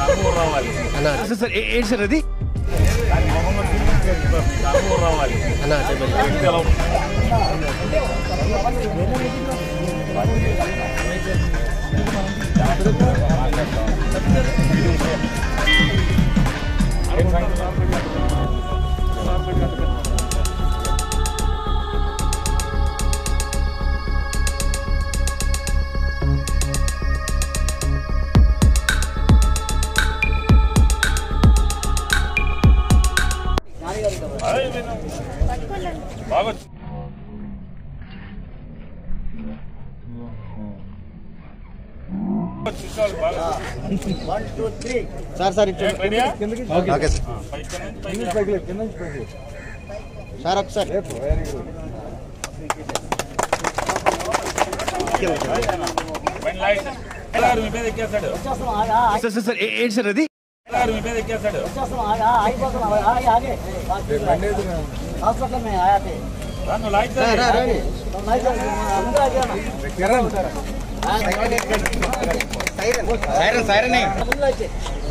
అనుభవం రావాలి అన్నా సార్ సార్ ఏ- ఏంటి సార్ అది దాని మొహంలో తిరిగి మీకు అనుభవం రావాలి అన్నా చెప్పండి వ్యక్తి ఎలా ఉంటుంది? అదే నేను బాగా చూసుకోవాలి బాగా సార్ సార్ ఏం రెడీయా? ఓకే సార్ ఆ, పైకి నుంచి పైకి. సార్ ఒకసారి బండి లాగేసి. గారు మీ మీద ఎక్కేస్తాడు సార్ సార్ సార్ ఏ- ఏంటి సార్ అది గారు మీ మీద ఎక్కేస్తాడు हॉस्पिटल में आया थे రా, నువ్వు లాగితే तो मैं जब अंदर आ गया ना సైరన్ సైరన్ अंदर आए थे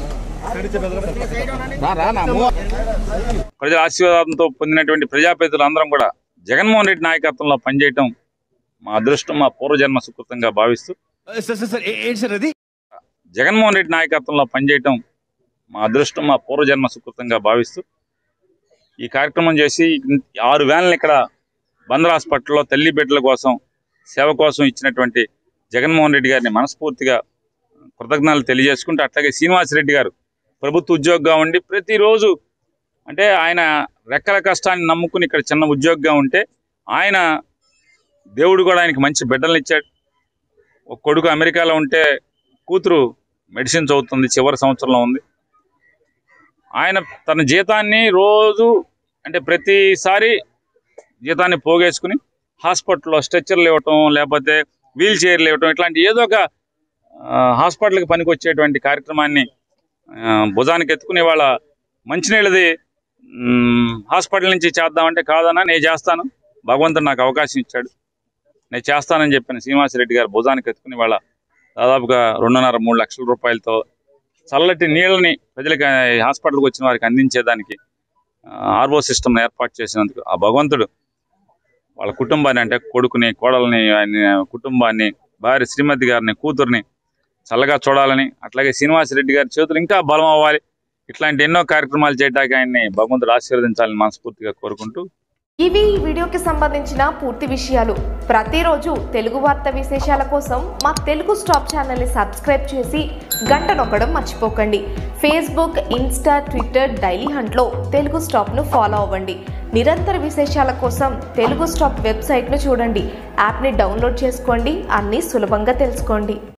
ప్రజల ఆశీర్వాదంతో పొందినటువంటి ప్రజాప్రతినిధులు అందరం కూడా జగన్మోహన్ రెడ్డి నాయకత్వంలో పనిచేయటం మా అదృష్టం మా పూర్వజన్మ సుకృతంగా భావిస్తూ సార్ సార్ సార్ ఏ- ఏంటి సార్ అది జగన్మోహన్ రెడ్డి నాయకత్వంలో పనిచేయటం మా అదృష్టం మా పూర్వజన్మ సుకృతంగా భావిస్తూ ఈ కార్యక్రమం చేసి ఆరు వ్యాన్లు ఇక్కడ బందర్ హాస్పిటల్లో తల్లి బిడ్డల కోసం సేవ కోసం ఇచ్చినటువంటి జగన్మోహన్ రెడ్డి గారిని మనస్ఫూర్తిగా కృతజ్ఞతలు తెలియజేసుకుంటూ అట్లాగే శ్రీనివాసరెడ్డి గారు ప్రభుత్వ ఉద్యోగిగా ఉండి ప్రతిరోజు అంటే ఆయన రెక్కల కష్టాన్ని నమ్ముకుని ఇక్కడ చిన్న ఉద్యోగిగా ఉంటే ఆయన దేవుడు కూడా ఆయనకి మంచి బిడ్డలు ఇచ్చాడు ఒక కొడుకు అమెరికాలో ఉంటే కూతురు మెడిసిన్ చదువుతుంది చివరి సంవత్సరంలో ఉంది ఆయన తన జీతాన్ని రోజు అంటే ప్రతిసారి జీతాన్ని పోగేసుకుని హాస్పిటల్లో స్ట్రెచ్చర్లు ఇవ్వటం లేకపోతే వీల్ చైర్లు ఇవ్వటం ఇట్లాంటి ఏదో ఒక ఆ, హాస్పిటల్కి పనికొచ్చేటువంటి కార్యక్రమాన్ని ఆ, భుజానికి ఎత్తుకుని వాళ్ళ మంచినీళ్ళది మ్, హాస్పిటల్ నుంచి చేద్దామంటే కాదన్నా నేను చేస్తాను భగవంతుడు నాకు అవకాశం ఇచ్చాడు నేను చేస్తానని చెప్పిన శ్రీనివాసరెడ్డి గారు భుజానికి ఎత్తుకుని వాళ్ళ దాదాపుగా రెండున్నర మూడు లక్షల రూపాయలతో చల్లటి నీళ్ళని ప్రజలకి ఆ, ఈ హాస్పిటల్కి వచ్చిన వారికి అందించేదానికి ఆర్ఓ సిస్టమ్ ఏర్పాటు చేసినందుకు ఆ భగవంతుడు వాళ్ళ కుటుంబాన్ని అంటే కొడుకుని కోడల్ని ఆయన కుటుంబాన్ని భార్య శ్రీమతి గారిని కూతుర్ని చల్లగా చూడాలని అట్లాగే శ్రీనివాసరెడ్డి గారి చేతులు ఇంకా బలం అవ్వాలి ఇట్లాంటి ఎన్నో కార్యక్రమాలు చేయడానికి ఆయన్ని భగవంతుడు ఆశీర్వదించాలని మనస్ఫూర్తిగా కోరుకుంటూ ఇవి ఈ వీడియోకి సంబంధించిన పూర్తి విషయాలు ప్రతిరోజు తెలుగు వార్త విశేషాల కోసం మా తెలుగు స్టాప్ ఛానల్ని సబ్స్క్రైబ్ చేసి గంట నొక్కడం మర్చిపోకండి ఫేస్బుక్ ఇన్స్టా ట్విట్టర్ డైలీ హంట్లో తెలుగు స్టాప్ను ఫాలో అవ్వండి నిరంతర విశేషాల కోసం తెలుగు స్టాప్ వెబ్సైట్ను చూడండి యాప్ని డౌన్లోడ్ చేసుకోండి అన్నీ సులభంగా తెలుసుకోండి